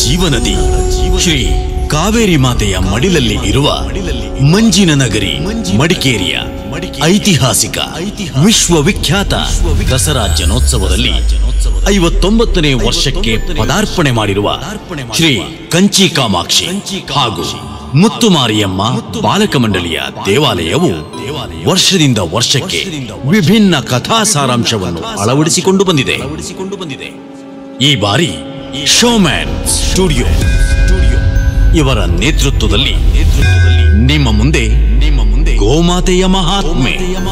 ಜೀವನದಿ ಶ್ರೀ ಕಾವೇರಿ ಮಾತೆಯ ಮಡಿಲಲ್ಲಿ ಇರುವ ಮಂಜಿನ ನಗರಿ ಮಡಿಕೇರಿಯ ಐತಿಹಾಸಿಕ ವಿಶ್ವವಿಖ್ಯಾತ ದಸರಾ ಜನೋತ್ಸವದಲ್ಲಿ ಐವತ್ತೊಂಬತ್ತನೇ ವರ್ಷಕ್ಕೆ ಪದಾರ್ಪಣೆ ಮಾಡಿರುವ ಶ್ರೀ ಕಂಚಿ ಕಾಮಾಕ್ಷಿ ಹಾಗೂ ಮುತ್ತುಮಾರಿಯಮ್ಮ ಬಾಲಕ ಮಂಡಳಿಯ ದೇವಾಲಯವು ವರ್ಷದಿಂದ ವರ್ಷಕ್ಕೆ ವಿಭಿನ್ನ ಕಥಾ ಸಾರಾಂಶವನ್ನು ಅಳವಡಿಸಿಕೊಂಡು ಬಂದಿದೆ ಈ ಬಾರಿ ಶೋಮ್ಯಾನ್ ಸ್ಟುಡಿಯೋ ಇವರ ನೇತೃತ್ವದಲ್ಲಿ ನಿಮ್ಮ ಮುಂದೆ ನಿಮ್ಮ ಮುಂದೆ ಗೋಮಾತೆಯ ಮಹಾತ್ಮೆ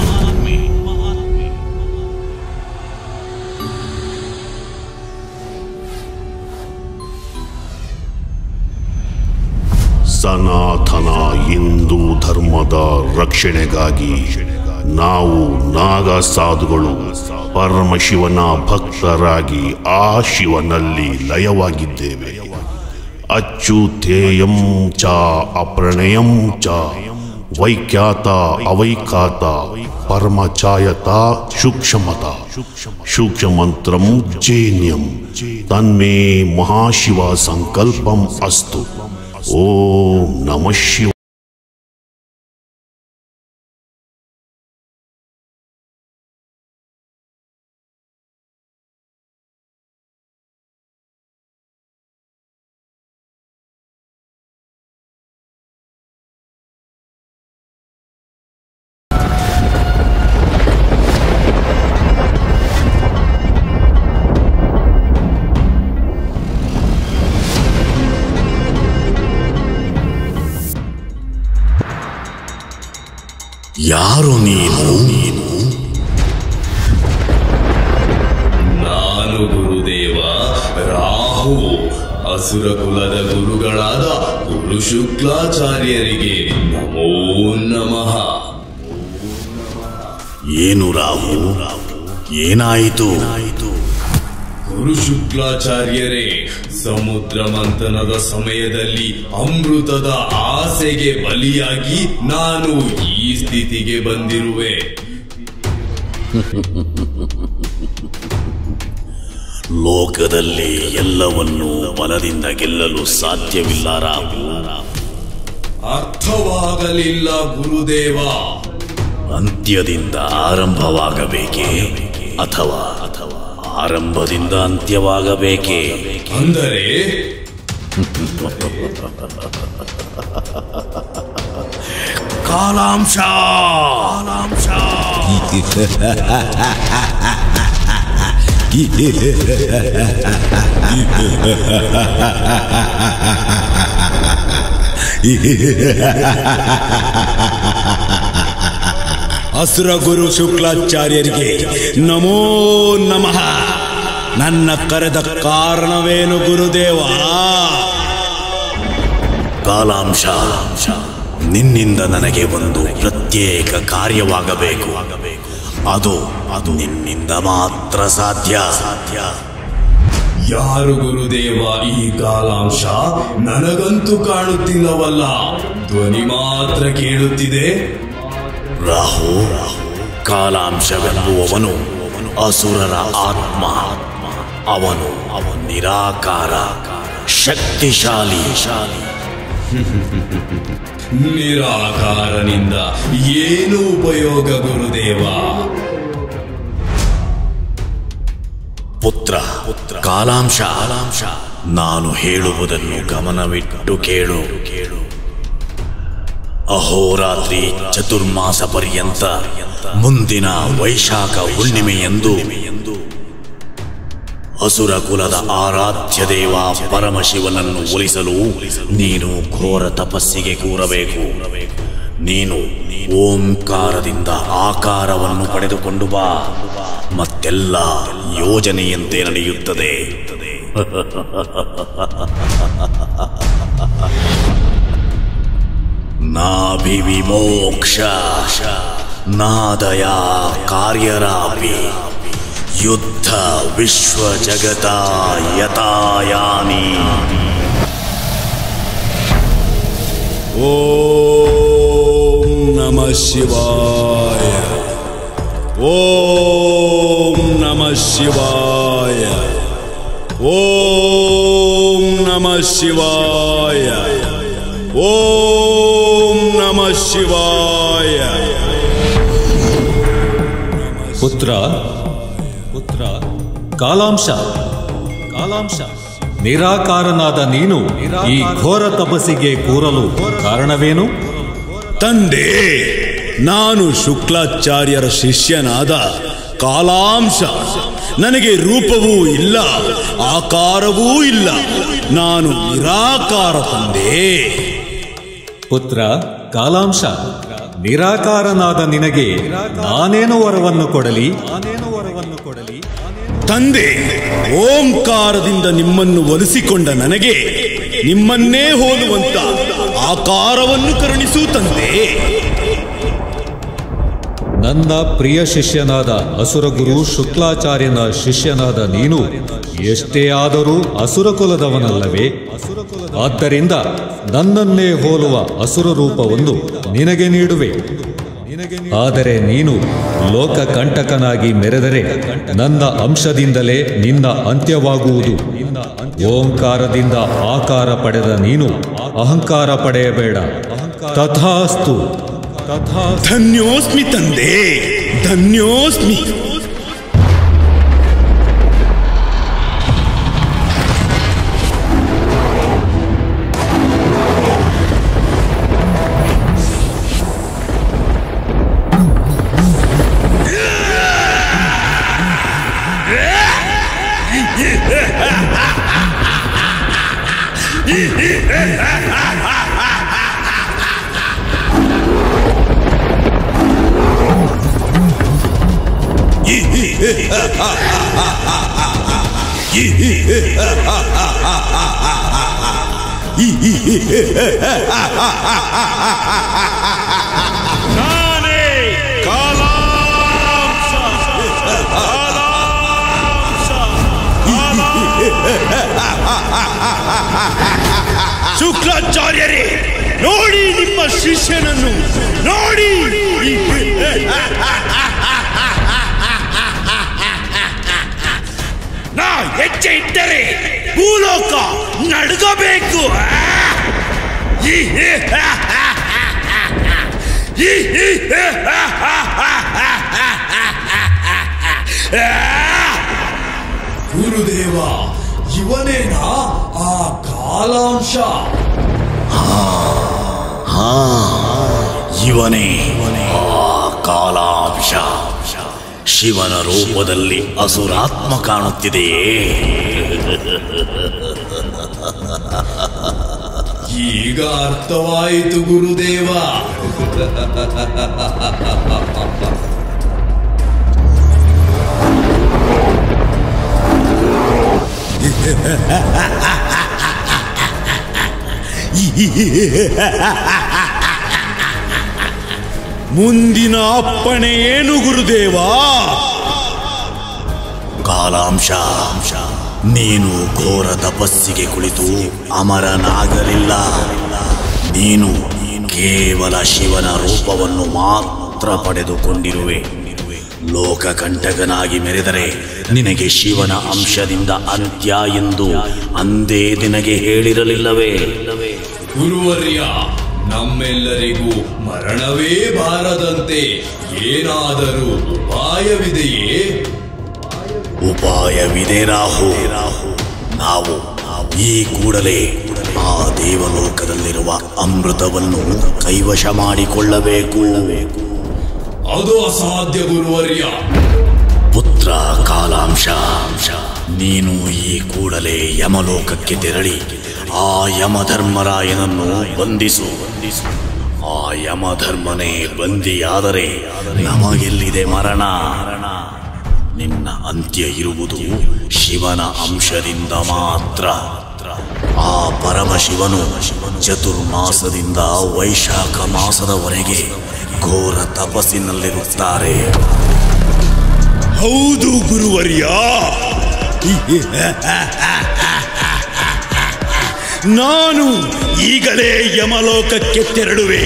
ಸನಾತನ ಹಿಂದೂ ಧರ್ಮದ ರಕ್ಷಣೆಗಾಗಿ ನಾವು ನಾಗ ಸಾಧುಗಳು ಪರಮಶಿವನ ಭಕ್ತರಾಗಿ ಆ ಶಿವನಲ್ಲಿ ಲಯವಾಗಿದ್ದೇವೆ ಅಚ್ಯುತೇಯಂ ಚ ಅಪ್ರಣಯಂ ಚ ವೈಖ್ಯಾತ ಅವೈಖ್ಯಾತ ಪರಮಚಾಯತ ಸೂಕ್ಷ್ಮತ ಸೂಕ್ಷ್ಮಮಂತ್ರಂ ಜೇನ್ಯಂ ತನ್ಮೇ ಮಹಾಶಿವ ಸಂಕಲ್ಪಂ ಅಸ್ತು ಓಂ ನಮಃ ಶಿವ ಯಾರು ನೀನು ನೀನು ನಾನು ಗುರುದೇವ ರಾಹು ಅಸುರ ಕುಲದ ಗುರುಗಳಾದ ಗುರು ಶುಕ್ಲಾಚಾರ್ಯರಿಗೆ ನಮೋ ನಮಃ ಏನು ರಾಹು ಏನಾಯಿತು ಗುರು ಶುಕ್ಲಾಚಾರ್ಯರೇ ಸಮುದ್ರ ಮಂಥನದ ಸಮಯದಲ್ಲಿ ಅಮೃತದ ಆಸೆಗೆ ಬಲಿಯಾಗಿ ನಾನು ಈ ಸ್ಥಿತಿಗೆ ಬಂದಿರುವೆ ಲೋಕದಲ್ಲಿ ಎಲ್ಲವನ್ನೂ ಬಲದಿಂದ ಗೆಲ್ಲಲು ಸಾಧ್ಯವಿಲ್ಲ ರಾಹು ಅರ್ಥವಾಗಲಿಲ್ಲ ಗುರುದೇವ ಅಂತ್ಯದಿಂದ ಆರಂಭವಾಗಬೇಕೇ ಅಥವಾ ಅಥವಾ ಆರಂಭದಿಂದ ಅಂತ್ಯವಾಗಬೇಕೇ ಅಂದರೆ ಕಾಲಾಂಶ ಕಾಲಾಂಶ ಅಸುರ ಗುರು ಶುಕ್ಲಾಚಾರ್ಯರಿಗೆ ನಮೋ ನಮಃ ನನ್ನ ಕರೆದ ಕಾರಣವೇನು ಗುರುದೇವ ಕಾಲಾಂಶ ನಿನ್ನಿಂದ ನನಗೆ ಒಂದು ಪ್ರತ್ಯೇಕ ಕಾರ್ಯವಾಗಬೇಕು ಅದು ಅದು ನಿನ್ನಿಂದ ಮಾತ್ರ ಸಾಧ್ಯ ಸಾಧ್ಯ ಯಾರು ಗುರುದೇವ ಈ ಕಾಲಾಂಶ ನನಗಂತೂ ಕಾಣುತ್ತಿಲ್ಲವಲ್ಲ ಧ್ವನಿ ಮಾತ್ರ ಕೇಳುತ್ತಿದೆ ರಾಹು ಕಾಲಾಂಶವೆಂಬುವವನು ಅಸುರರ ಆತ್ಮ ಅವನು ಅವನು ನಿರಾಕಾರ ಶಕ್ತಿಶಾಲಿ ಶಾಲಿ ನಿರಾಕಾರನಿಂದ ಏನು ಉಪಯೋಗ ಗುರುದೇವ ಪುತ್ರ ಪುತ್ರ ಕಾಲಾಂಶ ಕಾಲಾಂಶ ನಾನು ಹೇಳುವುದನ್ನು ಗಮನವಿಟ್ಟು ಕೇಳು ಕೇಳು ಅಹೋರಾತ್ರಿ ಚತುರ್ಮಾಸ ಪರ್ಯಂತ ಮುಂದಿನ ವೈಶಾಖ ಹುಣ್ಣಿಮೆಯಂದು ಅಸುರ ಕುಲದ ಆರಾಧ್ಯ ದೇವ ಪರಮಶಿವನನ್ನು ಒಲಿಸಲು ನೀನು ಘೋರ ತಪಸ್ಸಿಗೆ ಕೂರಬೇಕು ನೀನು ಓಂಕಾರದಿಂದ ಆಕಾರವನ್ನು ಪಡೆದುಕೊಂಡು ಬಾ ಮತ್ತೆಲ್ಲ ಯೋಜನೆಯಂತೆ ನಡೆಯುತ್ತದೆ ನಾಭಿವಿಮೋಕ್ಷ ನಾದಯ ಕಾರ್ಯರಾಪಿ ಯುದ್ಧ ವಿಶ್ವ ಜಗತ ಯತಾಯಾನಿ ಓಂ ನಮಃ ಶಿವಾಯ ಓಂ ನಮಃ ಶಿವಾಯ ಓಂ ನಮಃ ಶಿವಾಯ ಓಂ ನಮ ಶಿವಾಯ ಪುತ್ರ ಪುತ್ರ ಕಾಲಾಂಶ ಕಾಲಾಂಶ ನಿರಾಕಾರನಾದ ನೀನು ಈ ಘೋರ ತಪಸ್ಸಿಗೆ ಕೂರಲು ಕಾರಣವೇನು ತಂದೆ ನಾನು ಶುಕ್ಲಾಚಾರ್ಯರ ಶಿಷ್ಯನಾದ ಕಾಲಾಂಶ ನನಗೆ ರೂಪವೂ ಇಲ್ಲ ಆಕಾರವೂ ಇಲ್ಲ ನಾನು ನಿರಾಕಾರ ತಂದೆ ಪುತ್ರ ಕಾಲಾಂಶ ನಿರಾಕಾರನಾದ ನಿನಗೆ ನಾನೇನು ವರವನ್ನು ಕೊಡಲಿ ನಾನೇನು ವರವನ್ನು ಕೊಡಲಿ ತಂದೆ ಓಂಕಾರದಿಂದ ನಿಮ್ಮನ್ನು ಒಲಿಸಿಕೊಂಡ ನನಗೆ ನಿಮ್ಮನ್ನೇ ಹೋಲುವಂತ ಆಕಾರವನ್ನು ಕರುಣಿಸು ತಂದೆ ನನ್ನ ಪ್ರಿಯ ಶಿಷ್ಯನಾದ ಅಸುರಗುರು ಶುಕ್ಲಾಚಾರ್ಯನ ಶಿಷ್ಯನಾದ ನೀನು ಎಷ್ಟೇ ಆದರೂ ಅಸುರ ಕುಲದವನಲ್ಲವೇ ಆದ್ದರಿಂದ ನನ್ನನ್ನೇ ಹೋಲುವ ಅಸುರ ರೂಪವನ್ನು ನಿನಗೆ ನೀಡುವೆ ಆದರೆ ನೀನು ಲೋಕ ಕಂಟಕನಾಗಿ ಮೆರೆದರೆ ನನ್ನ ಅಂಶದಿಂದಲೇ ನಿನ್ನ ಅಂತ್ಯವಾಗುವುದು ಓಂಕಾರದಿಂದ ಆಕಾರ ಪಡೆದ ನೀನು ಅಹಂಕಾರ ಪಡೆಯಬೇಡ ತಥಾಸ್ತು ತಥಾ ಧನ್ಯೋಸ್ಮಿ ತಂದೆ ಧನ್ಯೋಸ್ಮಿ ನಾನೇ ಕಾಲಾಂಶ ಶುಕ್ಲಾಚಾರ್ಯರೇ ನೋಡಿ ನಿಮ್ಮ ಶಿಷ್ಯನನ್ನು ನೋಡಿ ನಾ ಹೆಜ್ಜೆ ಇಟ್ಟರೆ ಭೂಲೋಕ ನಡುಗಬೇಕು ಈ ಗುರುದೇವ ಇವನೇನಾ ಆ ಕಾಲಾಂಶ ಇವನೇ ಆ ಕಾಲಾಂಶ ಶಿವನ ರೂಪದಲ್ಲಿ ಅಸುರಾತ್ಮ ಕಾಣುತ್ತಿದೆಯೇ ಈಗ ಅರ್ಥವಾಯಿತು ಗುರುದೇವ ಮುಂದಿನ ಅಪ್ಪಣೆ ಏನು ಗುರುದೇವ ಕಾಲಾಂಶ ನೀನು ಘೋರ ತಪಸ್ಸಿಗೆ ಕುಳಿತು ಅಮರನಾಗಲಿಲ್ಲ ನೀನು ಕೇವಲ ಶಿವನ ರೂಪವನ್ನು ಮಾತ್ರ ಪಡೆದುಕೊಂಡಿರುವೆ ಲೋಕಕಂಟಕನಾಗಿ ಮೆರೆದರೆ ನಿನಗೆ ಶಿವನ ಅಂಶದಿಂದ ಅಂತ್ಯ ಎಂದು ಅಂದೇ ನಿನಗೆ ಹೇಳಿರಲಿಲ್ಲವೇ ಗುರುವರ್ಯ ನಮ್ಮೆಲ್ಲರಿಗೂ ಮರಣವೇ ಬಾರದಂತೆ ಏನಾದರೂ ಉಪಾಯವಿದೆಯೇ ಉಪಾಯವಿದೆ ರಾಹು ನಾವು ಈ ಕೂಡಲೇ ಆ ದೇವಲೋಕದಲ್ಲಿರುವ ಅಮೃತವನ್ನು ಕೈವಶ ಮಾಡಿಕೊಳ್ಳಬೇಕು ಅದು ಅಸಾಧ್ಯ ಗುರುವರ್ಯ ಪುತ್ರ ಕಾಲಾಂಶ ನೀನು ಈ ಕೂಡಲೇ ಯಮಲೋಕಕ್ಕೆ ತೆರಳಿ ಆ ಯಮಧರ್ಮರಾಯನನ್ನು ಬಂಧಿಸು ಆ ಯಮಧರ್ಮನೇ ಬಂದಿಯಾದರೆ ನಮಗೆಲ್ಲಿದೆ ಮರಣ ನಿನ್ನ ಅಂತ್ಯ ಇರುವುದು ಶಿವನ ಅಂಶದಿಂದ ಮಾತ್ರ ಆ ಪರಮಶಿವನು ಚತುರ್ಮಾಸದಿಂದ ವೈಶಾಖ ಮಾಸದವರೆಗೆ ಘೋರ ತಪಸ್ಸಿನಲ್ಲಿರುತ್ತಾರೆ ಹೌದು ಗುರುವರ್ಯ ನಾನು ಈಗಲೇ ಯಮಲೋಕಕ್ಕೆ ತೆರಳುವೆ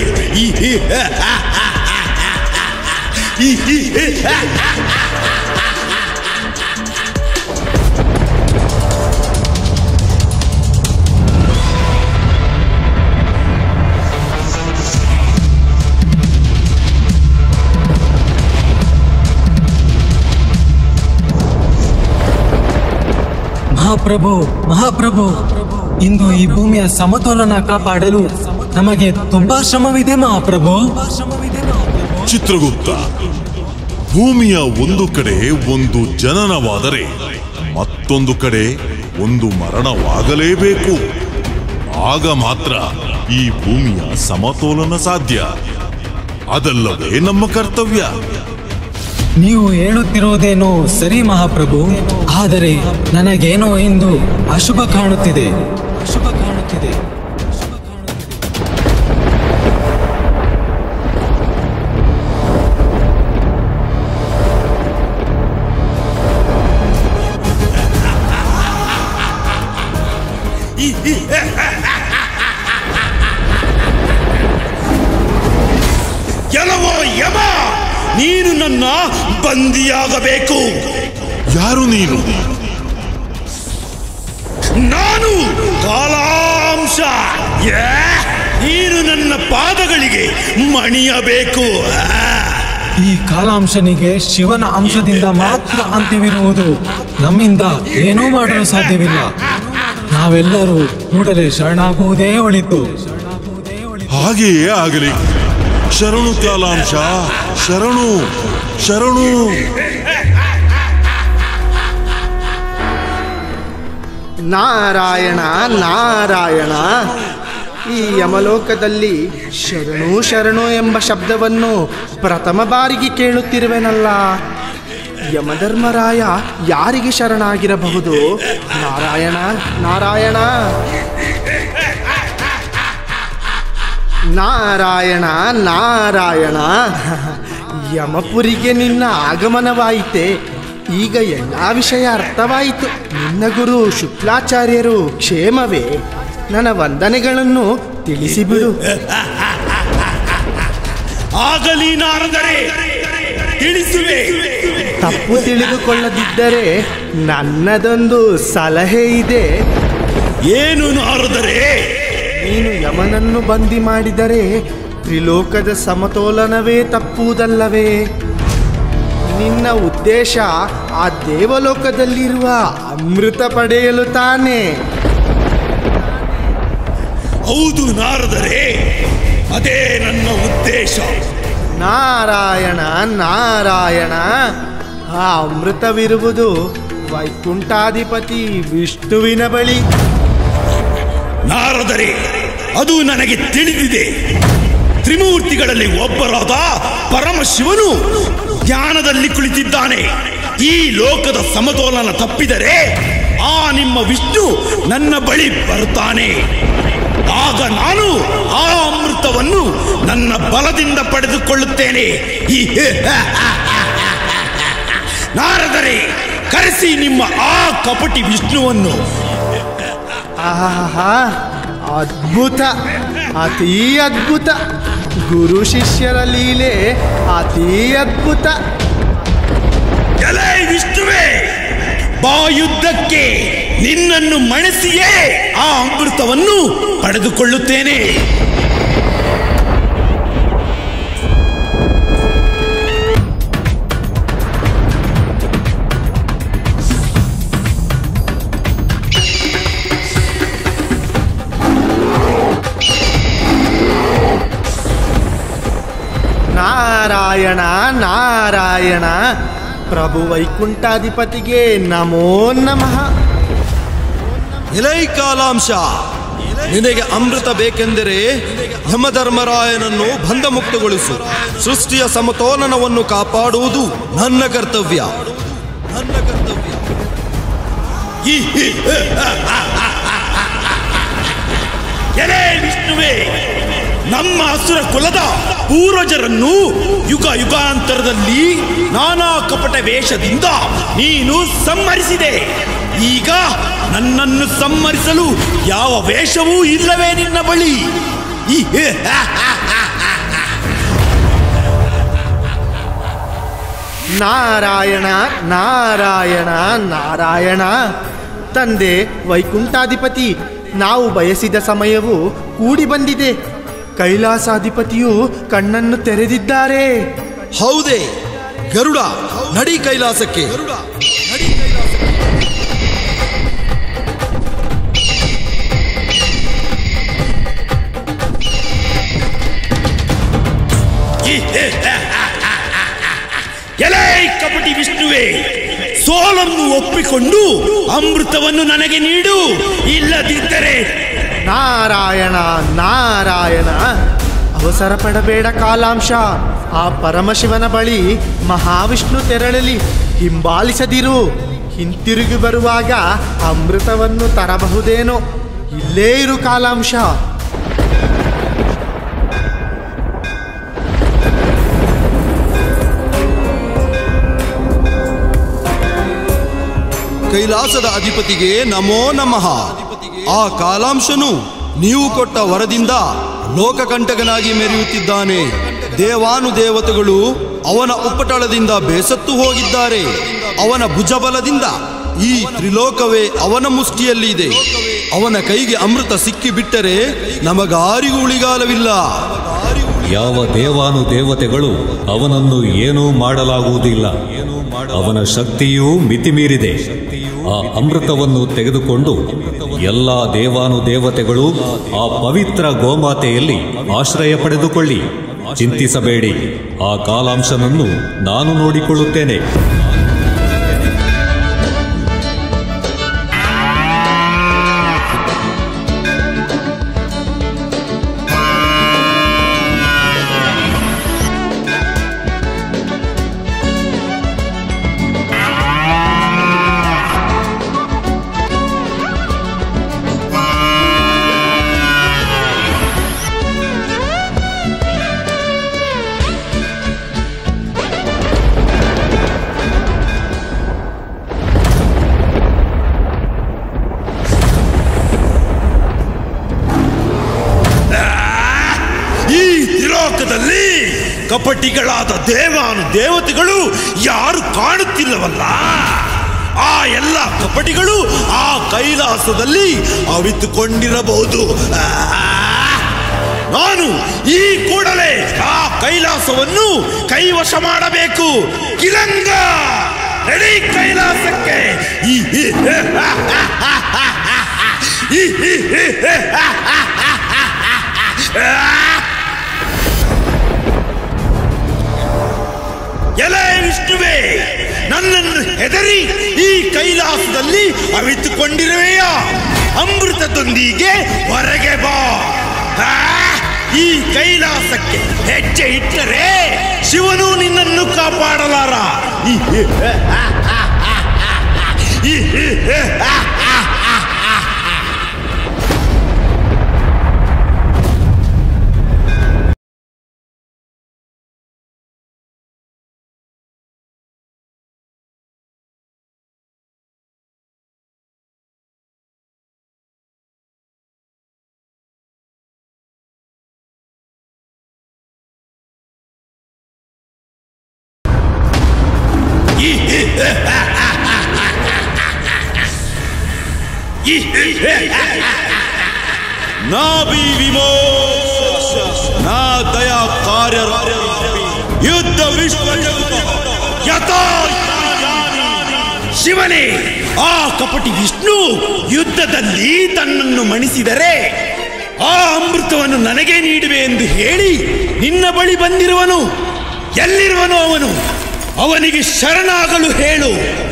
ಮಹಾಪ್ರಭು ಮಹಾಪ್ರಭು ಇಂದು ಈ ಭೂಮಿಯ ಸಮತೋಲನ ಕಾಪಾಡಲು ನಮಗೆ ತುಂಬಾ ಶ್ರಮವಿದೆ ಮಹಾಪ್ರಭು ಚಿತ್ರಗುಪ್ತ ಭೂಮಿಯ ಒಂದು ಕಡೆ ಒಂದು ಜನನವಾದರೆ ಮತ್ತೊಂದು ಕಡೆ ಒಂದು ಮರಣವಾಗಲೇಬೇಕು ಆಗ ಮಾತ್ರ ಈ ಭೂಮಿಯ ಸಮತೋಲನ ಸಾಧ್ಯ ಅದಲ್ಲವೇ ನಮ್ಮ ಕರ್ತವ್ಯ ನೀವು ಹೇಳುತ್ತಿರುವುದೇನೋ ಸರಿ ಮಹಾಪ್ರಭು ಆದರೆ ನನಗೇನೋ ಎಂದು ಅಶುಭ ಕಾಣುತ್ತಿದೆ ಅಶುಭ ಕಾಣುತ್ತಿದೆ ಅಶುಭ ಕಾಣುತ್ತಿದೆ ಕೆಲವೋ ಯಮ ನೀನು ನನ್ನ ಬಂದಿಯಾಗಬೇಕು ಯಾರು ನೀನು ನಾನು ಕಾಲಾಂಶ ಯೇ! ನೀನು ನನ್ನ ಪಾದಗಳಿಗೆ ಮಣಿಯಬೇಕು ಆ! ಈ ಕಾಲಾಂಶನಿಗೆ ಶಿವನ ಅಂಶದಿಂದ ಮಾತ್ರ ಅಂತ್ಯವಿರುವುದು ನಮ್ಮಿಂದ ಏನೂ ಮಾಡಲು ಸಾಧ್ಯವಿಲ್ಲ ನಾವೆಲ್ಲರೂ ಕೂಡಲೇ ಶರಣಾಗುವುದೇ ಒಳಿತು ಹಾಗೆಯೇ ಆಗಲಿ ಶರಣು ಕಾಲಾಂಶ ಶರಣು ಶರಣು ನಾರಾಯಣ ನಾರಾಯಣ ಈ ಯಮಲೋಕದಲ್ಲಿ ಶರಣು ಶರಣು ಎಂಬ ಶಬ್ದವನ್ನು ಪ್ರಥಮ ಬಾರಿಗೆ ಕೇಳುತ್ತಿರುವೆನಲ್ಲ ಯಮಧರ್ಮರಾಯ ಯಾರಿಗೆ ಶರಣಾಗಿರಬಹುದು ನಾರಾಯಣ ನಾರಾಯಣ ನಾರಾಯಣ ನಾರಾಯಣ ಯಮಪುರಿಗೆ ನಿನ್ನ ಆಗಮನವಾಯಿತೆ ಈಗ ಎಲ್ಲ ವಿಷಯ ಅರ್ಥವಾಯಿತು ನಿನ್ನ ಗುರು ಶುಕ್ಲಾಚಾರ್ಯರು ಕ್ಷೇಮವೇ ನನ್ನ ವಂದನೆಗಳನ್ನು ತಿಳಿಸಿಬಿಡು ಆಗಲಿ ನಾರದರೆ ತಿಳಿಸುವೆ ತಪ್ಪು ತಿಳಿದುಕೊಳ್ಳದಿದ್ದರೆ ನನ್ನದೊಂದು ಸಲಹೆ ಇದೆ ಏನು ನಾರದರೆ ನೀನು ಯಮನನ್ನು ಬಂದಿ ಮಾಡಿದರೆ ತ್ರಿಲೋಕದ ಸಮತೋಲನವೇ ತಪ್ಪುವುದಲ್ಲವೇ ನಿನ್ನ ಉದ್ದೇಶ ಆ ದೇವಲೋಕದಲ್ಲಿರುವ ಅಮೃತ ಪಡೆಯಲು ತಾನೇ ಹೌದು ನಾರದರೆ ಅದೇ ನನ್ನ ಉದ್ದೇಶ ನಾರಾಯಣ ನಾರಾಯಣ ಆ ಅಮೃತವಿರುವುದು ವೈಕುಂಠಾಧಿಪತಿ ವಿಷ್ಣುವಿನ ಬಳಿ ನಾರದರೆ ಅದು ನನಗೆ ತಿಳಿದಿದೆ ತ್ರಿಮೂರ್ತಿಗಳಲ್ಲಿ ಒಬ್ಬರಾದ ಪರಮಶಿವನು ಧ್ಯಾನದಲ್ಲಿ ಕುಳಿತಿದ್ದಾನೆ ಈ ಲೋಕದ ಸಮತೋಲನ ತಪ್ಪಿದರೆ ಆ ನಿಮ್ಮ ವಿಷ್ಣು ನನ್ನ ಬಳಿ ಬರ್ತಾನೆ ಆಗ ನಾನು ಆ ಅಮೃತವನ್ನು ನನ್ನ ಬಲದಿಂದ ಪಡೆದುಕೊಳ್ಳುತ್ತೇನೆ ಈ ನಾರದರೆ ಕರೆಸಿ ನಿಮ್ಮ ಆ ಕಪಟಿ ವಿಷ್ಣುವನ್ನು ಆಹಾ ಅದ್ಭುತ ಅತೀ ಅದ್ಭುತ ಗುರು ಶಿಷ್ಯರ ಲೀಲೆ ಅತೀ ಅದ್ಭುತ ಎಲೈ ವಿಷ್ಣುವೇ ಬಾ ಯುದ್ಧಕ್ಕೆ ನಿನ್ನನ್ನು ಮಣಿಸಿಯೇ ಆ ಅಮೃತವನ್ನು ಪಡೆದುಕೊಳ್ಳುತ್ತೇನೆ ನಾರಾಯಣ ನಾರಾಯಣ ಪ್ರಭು ವೈಕುಂಠಾಧಿಪತಿಗೆ ನಮೋ ನಮಃ ಎಲೈ ಕಾಲಾಂಶ ನಿನಗೆ ಅಮೃತ ಬೇಕೆಂದರೆ ಯಮಧರ್ಮರಾಯನನ್ನು ಬಂಧಮುಕ್ತಗೊಳಿಸು ಸೃಷ್ಟಿಯ ಸಮತೋಲನವನ್ನು ಕಾಪಾಡುವುದು ನನ್ನ ಕರ್ತವ್ಯ ನನ್ನ ಕರ್ತವ್ಯ ಎಲೇ ವಿಷ್ಣುವೇ ನಮ್ಮ ಅಸುರ ಕುಲದ ಪೂರ್ವಜರನ್ನು ಯುಗ ಯುಗಾಂತರದಲ್ಲಿ ನಾನಾ ಕಪಟ ವೇಷದಿಂದ ನೀನು ಸಂಹರಿಸಿದೆ ಈಗ ನನ್ನನ್ನು ಸಂಹರಿಸಲು ಯಾವ ವೇಷವೂ ಇಲ್ಲವೇ ನಿನ್ನ ಬಳಿ ಈ ನಾರಾಯಣ ನಾರಾಯಣ ನಾರಾಯಣ ತಂದೆ ವೈಕುಂಠಾಧಿಪತಿ ನಾವು ಬಯಸಿದ ಸಮಯವು ಕೂಡಿ ಬಂದಿದೆ ಕೈಲಾಸಾಧಿಪತಿಯು ಕಣ್ಣನ್ನು ತೆರೆದಿದ್ದಾರೆ ಹೌದೇ ಗರುಡ ನಡಿ ಕೈಲಾಸಕ್ಕೆ ಎಲೇ ಕಪಟಿ ವಿಷ್ಣುವೆ ಸೋಲನ್ನು ಒಪ್ಪಿಕೊಂಡು ಅಮೃತವನ್ನು ನನಗೆ ನೀಡು ಇಲ್ಲದಿದ್ದರೆ ನಾರಾಯಣ ನಾರಾಯಣ ಅವಸರ ಪಡಬೇಡ ಕಾಲಾಂಶ ಆ ಪರಮಶಿವನ ಬಳಿ ಮಹಾವಿಷ್ಣು ತೆರಳಲಿ ಹಿಂಬಾಲಿಸದಿರು ಹಿಂತಿರುಗಿ ಬರುವಾಗ ಅಮೃತವನ್ನು ತರಬಹುದೇನೋ ಇಲ್ಲೇ ಇರು ಕಾಲಾಂಶ ಕೈಲಾಸದ ಅಧಿಪತಿಗೆ ನಮೋ ನಮಃ ಆ ಕಾಲಾಂಶನು ನೀವು ಕೊಟ್ಟ ವರದಿಂದ ಲೋಕಕಂಟಕನಾಗಿ ಮೆರೆಯುತ್ತಿದ್ದಾನೆ ದೇವಾನುದೇವತೆಗಳು ಅವನ ಉಪ್ಪಟಳದಿಂದ ಬೇಸತ್ತು ಹೋಗಿದ್ದಾರೆ ಅವನ ಭುಜಬಲದಿಂದ ಈ ತ್ರಿಲೋಕವೇ ಅವನ ಮುಷ್ಟಿಯಲ್ಲಿ ಇದೆ ಅವನ ಕೈಗೆ ಅಮೃತ ಸಿಕ್ಕಿಬಿಟ್ಟರೆ ನಮಗಾರಿಗೂ ಉಳಿಗಾಲವಿಲ್ಲ ಯಾವ ದೇವಾನು ದೇವತೆಗಳು ಅವನನ್ನು ಏನೂ ಮಾಡಲಾಗುವುದಿಲ್ಲ ಅವನ ಶಕ್ತಿಯೂ ಮಿತಿಮೀರಿದೆ ಆ ಅಮೃತವನ್ನು ತೆಗೆದುಕೊಂಡು ಎಲ್ಲ ದೇವಾನು ದೇವತೆಗಳು ಆ ಪವಿತ್ರ ಗೋಮಾತೆಯಲ್ಲಿ ಆಶ್ರಯ ಪಡೆದುಕೊಳ್ಳಿ ಚಿಂತಿಸಬೇಡಿ ಆ ಕಾಲಾಂಶನನ್ನು ನಾನು ನೋಡಿಕೊಳ್ಳುತ್ತೇನೆ ಈ ತ್ರಿಲೋಕದಲ್ಲಿ ಕಪಟಿಗಳಾದ ದೇವಾನು ದೇವತೆಗಳು ಯಾರು ಕಾಣುತ್ತಿಲ್ಲವಲ್ಲ ಆ ಎಲ್ಲ ಕಪಟಿಗಳು ಆ ಕೈಲಾಸದಲ್ಲಿ ಅವಿತುಕೊಂಡಿರಬಹುದು ಆ, ನಾನು ಈ ಕೂಡಲೇ ಆ ಕೈಲಾಸವನ್ನು ಕೈವಶ ಮಾಡಬೇಕು ಕಿಲಂಗ ನಡಿ ಕೈಲಾಸಕ್ಕೆ ಈ ಈ ಈ ಎಲೆ ವಿಷ್ಣುವೆ ನನ್ನನ್ನು ಹೆದರಿ ಈ ಕೈಲಾಸದಲ್ಲಿ ಅವಿತುಕೊಂಡಿರುವೆಯ ಅಮೃತದೊಂದಿಗೆ ಹೊರಗೆ ಬಾ ಆ, ಈ ಕೈಲಾಸಕ್ಕೆ ಹೆಜ್ಜೆ ಇಟ್ಟರೆ ಶಿವನು ನಿನ್ನನ್ನು ಕಾಪಾಡಲಾರ ಈ ಈ ನಾಭಿ ವಿಮೋಚ ನಾ ದಯಾ ಕಾರ್ಯ ಯುದ್ಧ ವಿಶ್ವ ಯಥಾ ಶಿವನೇ ಆ ಕಪಟಿ ವಿಷ್ಣು ಯುದ್ಧದಲ್ಲಿ ತನ್ನನ್ನು ಮಣಿಸಿದರೆ ಆ ಅಮೃತವನ್ನು ನನಗೆ ನೀಡುವೆ ಎಂದು ಹೇಳಿ ನಿನ್ನ ಬಳಿ ಬಂದಿರುವನು ಎಲ್ಲಿರುವನು ಅವನು ಅವನಿಗೆ ಶರಣಾಗಲು ಹೇಳು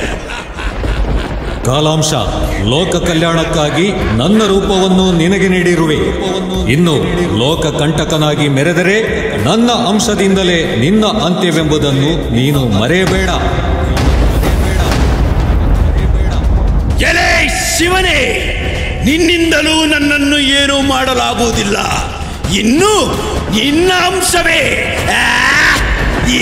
ಕಾಲಾಂಶ ಲೋಕ ಕಲ್ಯಾಣಕ್ಕಾಗಿ ನನ್ನ ರೂಪವನ್ನು ನಿನಗೆ ನೀಡಿರುವೆ ಇನ್ನು ಲೋಕ ಕಂಟಕನಾಗಿ ಮೆರೆದರೆ ನನ್ನ ಅಂಶದಿಂದಲೇ ನಿನ್ನ ಅಂತ್ಯವೆಂಬುದನ್ನು ನೀನು ಮರೆಯಬೇಡ ಎಲೆ ಶಿವನೇ ನಿನ್ನಿಂದಲೂ ನನ್ನನ್ನು ಏನೂ ಮಾಡಲಾಗುವುದಿಲ್ಲ ಇನ್ನು ನಿನ್ನ ಅಂಶವೇ ಆ, ಈ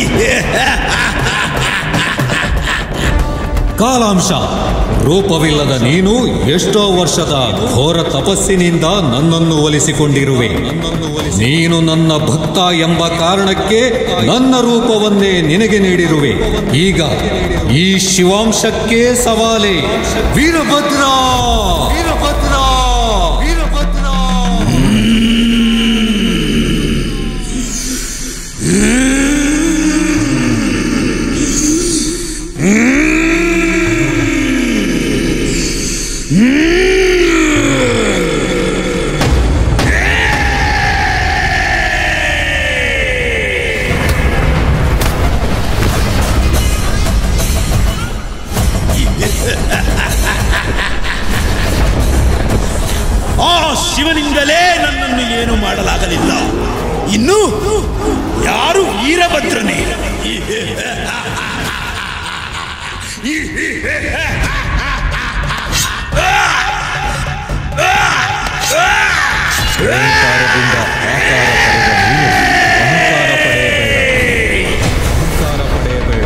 ಕಾಲಾಂಶ ರೂಪವಿಲ್ಲದ ನೀನು ಎಷ್ಟೋ ವರ್ಷದ ಘೋರ ತಪಸ್ಸಿನಿಂದ ನನ್ನನ್ನು ಒಲಿಸಿಕೊಂಡಿರುವೆ ನೀನು ನನ್ನ ಭಕ್ತ ಎಂಬ ಕಾರಣಕ್ಕೆ ನನ್ನ ರೂಪವನ್ನೇ ನಿನಗೆ ನೀಡಿರುವೆ ಈಗ ಈ ಶಿವಾಂಶಕ್ಕೆ ಸವಾಲೆ ವೀರಭದ್ರ ವೀರಭದ್ರ ವೀರಭದ್ರ ವೀರಭದ್ರನೇ ಅಹಂಕಾರದಿಂದ ಆಕಾರ ಪಡೆದ ನೀನು ಅಹಂಕಾರ ಪಡೆಯಬೇಡ ಅಹಂಕಾರ ಪಡೆಯಬೇಡ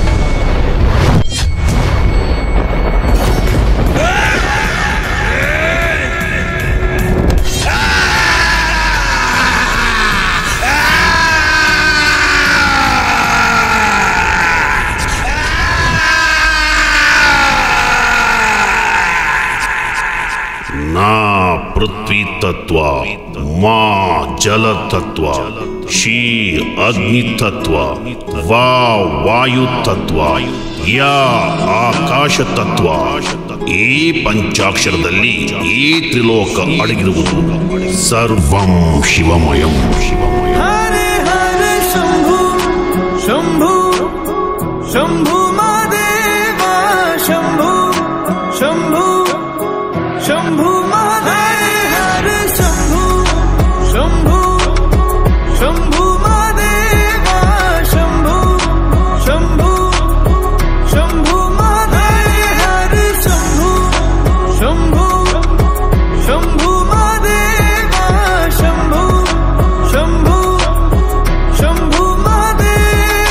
ನಾ ಪೃಥ್ವಿ ತತ್ವ ಮಾ ಜಲ ತತ್ವ ಶೀ ಅಗ್ನಿ ತತ್ವ ವಾ ವಾಯು ತತ್ವ ಯಾ ಆಕಾಶ ತತ್ವ ಈ ಪಂಚಾಕ್ಷರದಲ್ಲಿ ಈ ತ್ರಿಲೋಕ ಅಡಗಿರುವುದು ಸರ್ವಂ ಶಿವಮಯಂ ಶಿವಮಯ ಹರೆ ಹರೆ ಶಂಭು ಶಂಭು ಶಂಭು ಮಾದೇವ ಶಂಭು ಶಂಭು ಶಂಭು ಮಾದೇವ ಹರೆ ಶಂಭು ಶಂಭು ಶಂಭು ಮಾದೇವ ಶಂಭು ಶಂಭು ಶಂಭು ಮಾದೇವ ಹರೆ ಶಂಭು ಶಂಭು ಶಂಭು ಮಾದೇವ ಶಂಭು ಶಂಭು ಶಂಭು ಮಾದೇವ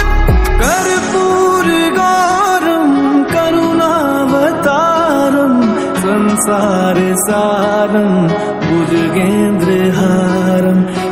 कर्पूरगारं करुणावतारं संसारसारं भुजगेन्द्रहारं